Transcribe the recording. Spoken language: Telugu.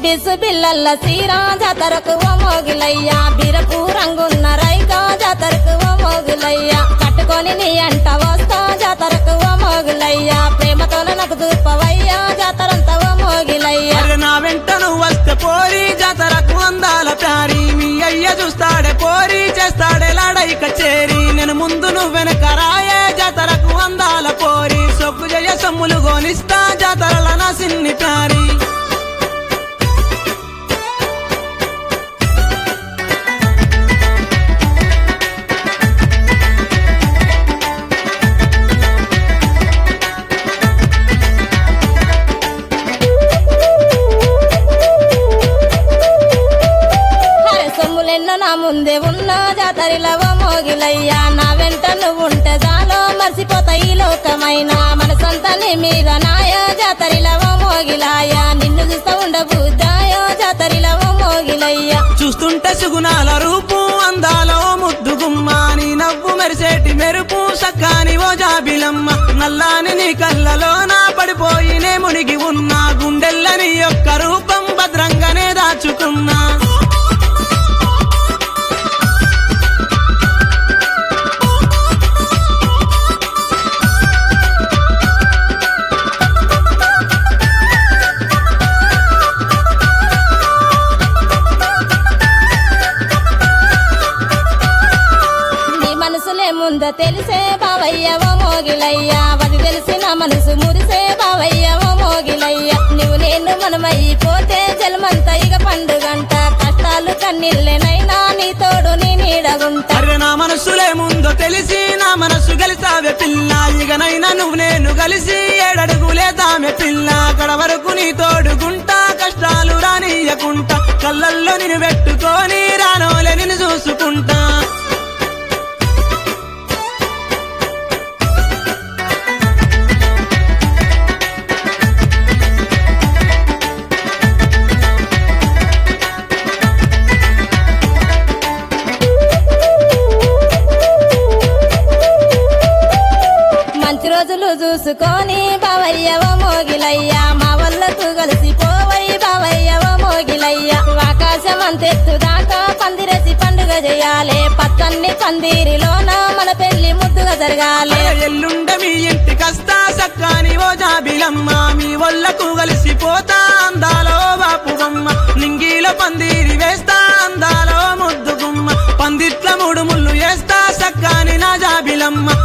బిసు బిల్లల్ల సీరా జాతరకు ఓ మోగిలయ్యా బిరపు రంగున్న రైకా జాతరకు ఓ మోగులయ్యా కట్టుకొని నీ అంట వస్తా జాతరకు ఓ మోగులయ్యా ప్రేమతోన నాకు చూపవయ్యా జాతరంతా ఓ మోగిలయ్యా అరే నా వెంట నువ్వు వస్తే పోరి జాతరకు అందాల ప్యారి మీ అయ్య చూస్తాడే పోరి చేస్తాడే లాడై కచేరి నేను ముందు నువ్వు వెనక రాయే జాతరకు అందాల పోరి సొక్కు జయ సొమ్ములు గోనిస్తా జాతరల నా సిన్ని ప్యారి హరే సొమ్ములెన్నో నా ముందే ఉన్నా జాతరిలో ఓ మోగిలయ్యా నా వెంట నువ్వు ఉంటే చాలో మర్చిపోతా ఈ లోకమైన మనసంతా నీ మీద నాయ జాతరిలో ఓ మోగిలాయా నిన్ను చూస్తా ఉండబుద్దాయో జాతరిలో ఓ మోగిలయ్యా చూస్తుంటే సుగుణాల రూపు అందాలో ముద్దు గుమ్మ నీ నవ్వు మెరిసేటి మెరుపు సక్కాని ఓ జాబిలమ్మ నల్లాని నీ కళ్ళలో నా పడిపోయినే మునిగి ఉన్నా గుండెల్లని యొక్క రూపం భద్రంగానే దాచుకున్నా నీ మనసులే ముంద తెలిసే బావయ్య ఓ మోగిలయ్యా అది తెలిసిన మనసు మురిసే బావయ్య ఓ మోగిలయ్యా నువ్వు నేను మనమైపోతే జలమంత ఇక పండుగంట కష్టాలు కన్నీళ్ళేనైనా నీ తోడు నీ నీడగుంటా అరే నా మనసులే ముందో తెలిసి నా మనసు కలిసావే పిల్ల ఇకనైనా నువ్వు నేను కలిసి ఏడడుగులే తామె పిల్ల అక్కడ వరకు నీ తోడుకుంటా కష్టాలు రానియకుంటా కళ్ళల్లో నిన్ను పెట్టుకొని రానోలే నిన్ను చూసుకుంటా మంచి రోజులు చూసుకొని బావయ్య ఓ మోగిలయ్యా మా వల్లకు కలిసి పోవయ్య బావయ్య ఓ మోగిలయ్యా ఆకాశం అంతెత్తు దాకా పందిరేసి పండుగ చేయాలి పచ్చన్ని పందిరిలోన మన పెళ్లి ముద్దుగా జరగాలి అరే ఎల్లుండ మీ ఇంటికస్తా సక్కాని ఓ జాబిలమ్మ మీ ఒళ్ళకు కలిసిపోతా అందాలో బాపు బొమ్మ నింగిలో పందిరి వేస్తా అందాలో ముద్దు గుమ్మ పందిట్ల మూడు ముళ్ళు వేస్తా సక్కాని నా జాబిలమ్మ